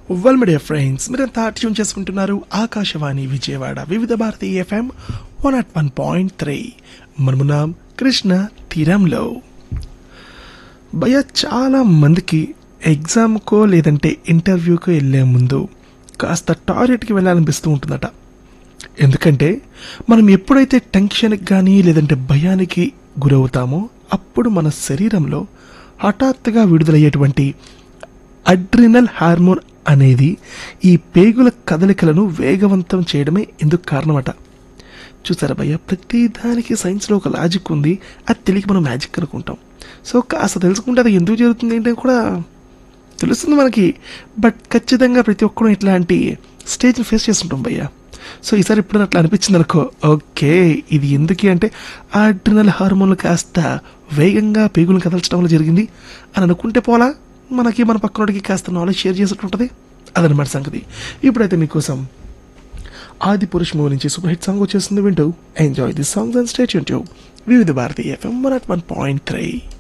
well media friends మీరంతా tune చేసుకుంటున్నారు Akashvani Vijayawada Vividh Bharati FM one at one point three మనమున్నాం కృష్ణ తీరంలో భయ చాలా మందికి ఎగ్జామ్కో లేదంటే ఇంటర్వ్యూకో వెళ్ళే ముందు కాస్త టాయిలెట్కి వెళ్ళాలనిపిస్తూ ఉంటుందట ఎందుకంటే మనం ఎప్పుడైతే టెన్షన్కి కానీ లేదంటే భయానికి గురవుతామో అప్పుడు మన శరీరంలో హఠాత్తుగా విడుదలయ్యేటువంటి అడ్రినల్ హార్మోన్ అనేది ఈ పేగుల కదలికలను వేగవంతం చేయడమే ఇందుకు కారణమట చూసారా భయ్య ప్రతి దానికి సైన్స్లో ఒక లాజిక్ ఉంది అది తెలియక మనం మ్యాజిక్ అనుకుంటాం సో కాస్త తెలుసుకుంటే అది ఎందుకు జరుగుతుంది ఏంటో కూడా తెలుస్తుంది మనకి బట్ ఖచ్చితంగా ప్రతి ఒక్కరూ ఇట్లాంటి స్టేజ్ని ఫేస్ చేస్తుంటాం భయ్య సో ఈసారి ఇప్పుడు అట్లా అనిపించింది అనుకో ఓకే ఇది ఎందుకు అంటే ఆ అడ్రినల్ హార్మోన్లు కాస్త వేగంగా పేగులను కదల్చడం వల్ల జరిగింది అని అనుకుంటే పోలా మనకి మన పక్కనోడికి కాస్త నాలెడ్జ్ షేర్ చేసినట్టు ఉంటుంది అదనమాట సంగతి ఇప్పుడైతే మీకోసం ఆది పురుష్ మూవీ నుంచి సూపర్ హిట్ సాంగ్ వచ్చేస్తుంది వింటూ enjoy the songs and stay Vividh Bharati FM one at one point three